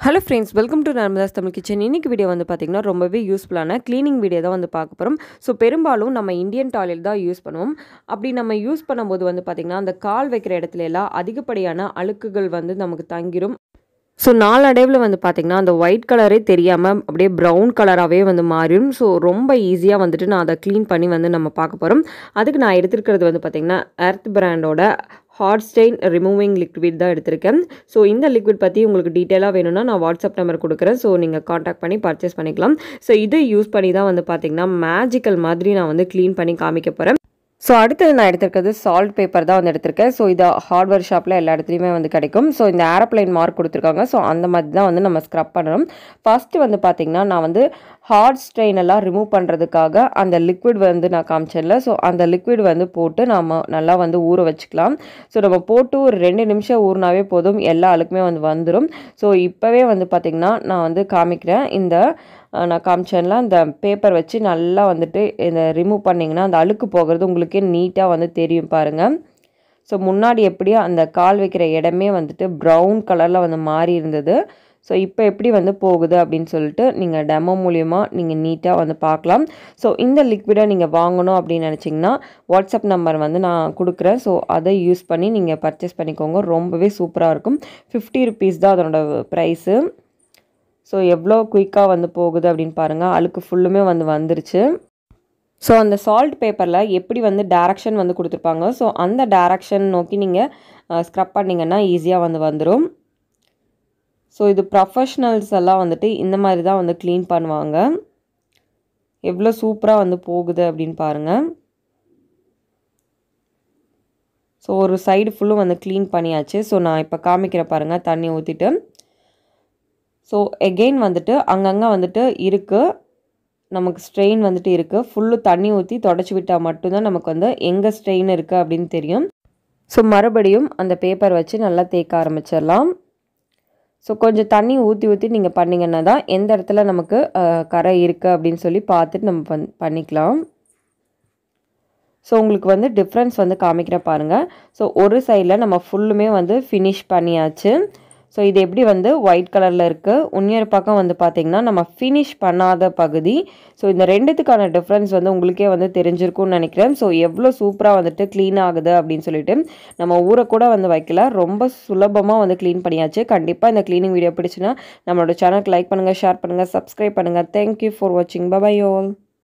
hello friends welcome to Narmada's Tamil kitchen இன்னைக்கு video வந்து பார்த்திங்கன்னா ரொம்பவே யூஸ்ஃபுல்லான க்ளீனிங் வீடியோ தான் வந்து பார்க்க போகிறோம் ஸோ பெரும்பாலும் நம்ம இந்தியன் டாய்லெட் தான் யூஸ் பண்ணுவோம் அப்படி நம்ம யூஸ் பண்ணும்போது வந்து பார்த்திங்கன்னா அந்த கால் வைக்கிற இடத்துல எல்லாம் அதிகப்படியான அழுக்குகள் வந்து நமக்கு தங்கிரும் ஸோ நாளடைவில் வந்து பார்த்திங்கன்னா அந்த ஒயிட் கலரே தெரியாமல் அப்படியே ப்ரௌன் கலராகவே வந்து மாறிடும் ஸோ ரொம்ப ஈஸியாக வந்துட்டு நான் அதை க்ளீன் பண்ணி வந்து நம்ம பார்க்க போகிறோம் அதுக்கு நான் எடுத்துருக்கிறது வந்து பார்த்திங்கன்னா எர்த் பிராண்டோட ஹாட் ஸ்டெயின் ரிமூவிங் லிக்விட் தான் எடுத்திருக்கேன் ஸோ இந்த லிக்விட் பற்றி உங்களுக்கு டீட்டெயிலாக வேணும்னா நான் வாட்ஸ்அப் நம்பர் கொடுக்குறேன் ஸோ நீங்கள் காண்டாக்ட் பண்ணி பர்ச்சேஸ் பண்ணிக்கலாம் ஸோ இதை யூஸ் பண்ணி தான் வந்து பார்த்திங்கன்னா மேஜிக்கல் மாதிரி நான் வந்து க்ளீன் பண்ணி காமிக்க போகிறேன் ஸோ அடுத்தது நான் எடுத்திருக்கிறது சால்ட் பேப்பர் தான் வந்து எடுத்திருக்கேன் ஸோ இது ஹார்ட்வேர் ஷாப்பில் எல்லா இடத்துலையுமே வந்து கிடைக்கும் ஸோ இந்த ஏரோப்ளைன் மார்க் கொடுத்துருக்காங்க ஸோ அந்த மாதிரி தான் வந்து நம்ம ஸ்க்ரப் பண்ணணும் ஃபஸ்ட்டு வந்து பார்த்திங்கன்னா நான் வந்து ஹார்ட் ஸ்ட்ரெயின் எல்லாம் ரிமூவ் பண்ணுறதுக்காக அந்த லிக்விட் வந்து நான் காமிச்சேன்ல ஸோ அந்த லிக்விட் வந்து போட்டு நம்ம நல்லா வந்து ஊற வச்சுக்கலாம் ஸோ நம்ம போட்டு ஒரு ரெண்டு நிமிஷம் ஊறினாவே போதும் எல்லா அழுக்குமே வந்து வந்துடும் ஸோ இப்போவே வந்து பார்த்திங்கன்னா நான் வந்து காமிக்கிறேன் இந்த நான் காமிச்சேன்ல அந்த பேப்பர் வச்சு நல்லா வந்துட்டு இந்த ரிமூவ் பண்ணிங்கன்னா அந்த அழுக்கு போகிறது உங்களுக்கே நீட்டாக வந்து தெரியும் பாருங்கள் ஸோ முன்னாடி எப்படியோ அந்த கால் வைக்கிற இடமே வந்துட்டு ப்ரௌன் கலரில் வந்து மாறி இருந்தது ஸோ இப்போ எப்படி வந்து போகுது அப்படின்னு சொல்லிட்டு நீங்கள் டெமோ மூலியமாக நீங்கள் நீட்டாக வந்து பார்க்கலாம் ஸோ இந்த லிக்விடை நீங்கள் வாங்கணும் அப்படின்னு நினச்சிங்கன்னா வாட்ஸ்அப் நம்பர் வந்து நான் கொடுக்குறேன் ஸோ அதை யூஸ் பண்ணி நீங்கள் பர்ச்சேஸ் பண்ணிக்கோங்க ரொம்பவே சூப்பராக இருக்கும் ஃபிஃப்டி ருபீஸ் தான் அதனோட ப்ரைஸு ஸோ எவ்வளோ குயிக்காக வந்து போகுது அப்படின்னு பாருங்கள் அழுக்கு ஃபுல்லுமே வந்து வந்துருச்சு ஸோ அந்த சால்ட் பேப்பரில் எப்படி வந்து டேரக்ஷன் வந்து கொடுத்துருப்பாங்க ஸோ அந்த டேரக்ஷன் நோக்கி நீங்கள் ஸ்க்ரப் பண்ணிங்கன்னா ஈஸியாக வந்து வந்துடும் ஸோ இது ப்ரொஃபஷ்னல்ஸ் எல்லாம் வந்துட்டு இந்த மாதிரி தான் வந்து க்ளீன் பண்ணுவாங்க எவ்வளோ சூப்பராக வந்து போகுது அப்படின்னு பாருங்கள் ஸோ ஒரு சைடு ஃபுல்லும் வந்து க்ளீன் பண்ணியாச்சு ஸோ நான் இப்போ காமிக்கிற பாருங்கள் தண்ணி ஊற்றிட்டு ஸோ எகெயின் வந்துட்டு அங்கங்கே வந்துட்டு இருக்குது நமக்கு ஸ்ட்ரெயின் வந்துட்டு இருக்குது ஃபுல்லு தண்ணி ஊற்றி தொடச்சி விட்டால் மட்டும்தான் நமக்கு வந்து எங்கே ஸ்ட்ரெயின் இருக்குது அப்படின்னு தெரியும் ஸோ மறுபடியும் அந்த பேப்பர் வச்சு நல்லா தேக்க ஆரம்பிச்சிடலாம் ஸோ கொஞ்சம் தண்ணி ஊற்றி ஊற்றி நீங்கள் பண்ணிங்கன்னா தான் எந்த இடத்துல நமக்கு கரை இருக்குது அப்படின்னு சொல்லி பார்த்துட்டு நம்ம பண் பண்ணிக்கலாம் ஸோ உங்களுக்கு வந்து டிஃப்ரென்ஸ் வந்து காமிக்கிற பாருங்கள் ஸோ ஒரு சைடில் நம்ம ஃபுல்லுமே வந்து ஃபினிஷ் பண்ணியாச்சு ஸோ இது எப்படி வந்து ஒயிட் கலரில் இருக்குது உன்னியர் பக்கம் வந்து பார்த்திங்கன்னா நம்ம ஃபினிஷ் பண்ணாத பகுதி ஸோ இந்த ரெண்டுத்துக்கான டிஃப்ரென்ஸ் வந்து உங்களுக்கே வந்து தெரிஞ்சிருக்கும்னு நினைக்கிறேன் ஸோ எவ்வளோ சூப்பராக வந்துட்டு க்ளீன் ஆகுது அப்படின்னு சொல்லிட்டு நம்ம ஊரை கூட வந்து வைக்கல ரொம்ப சுலபமாக வந்து க்ளீன் பண்ணியாச்சு கண்டிப்பாக இந்த க்ளீனிங் வீடியோ பிடிச்சுன்னா நம்மளோட சேனலுக்கு லைக் பண்ணுங்கள் ஷேர் பண்ணுங்கள் சப்ஸ்கிரைப் பண்ணுங்கள் தேங்க்யூ ஃபார் வாட்சிங் பபாய் ஆல்